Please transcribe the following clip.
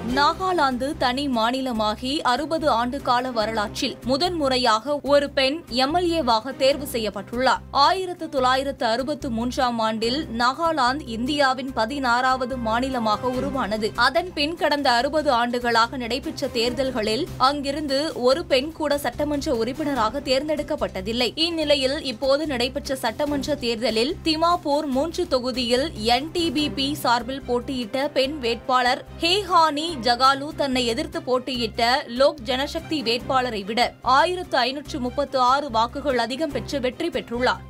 நாகாலாந்து தனி மாநிலமாகி அறுபது ஆண்டு கால வரலாற்றில் முதன்முறையாக ஒரு பெண் எம்எல்ஏவாக தேர்வு செய்யப்பட்டுள்ளார் ஆயிரத்து தொள்ளாயிரத்து அறுபத்து மூன்றாம் ஆண்டில் நாகாலாந்து இந்தியாவின் பதினாறாவது மாநிலமாக உருவானது அதன் பின் கடந்த அறுபது ஆண்டுகளாக நடைபெற்ற தேர்தல்களில் அங்கிருந்து ஒரு பெண் கூட சட்டமன்ற உறுப்பினராக தேர்ந்தெடுக்கப்பட்டதில்லை இந்நிலையில் இப்போது நடைபெற்ற சட்டமன்ற தேர்தலில் திமாப்பூர் மூன்று தொகுதியில் என்டிபிபி சார்பில் போட்டியிட்ட பெண் வேட்பாளர் ஹேஹானி ஜகாலு தன்னை எதிர்த்து போட்டியிட்ட லோக் ஜனசக்தி வேட்பாளரை விட ஆயிரத்து ஐநூற்று முப்பத்து ஆறு வாக்குகள் அதிகம் பெற்று வெற்றி பெற்றுள்ளார்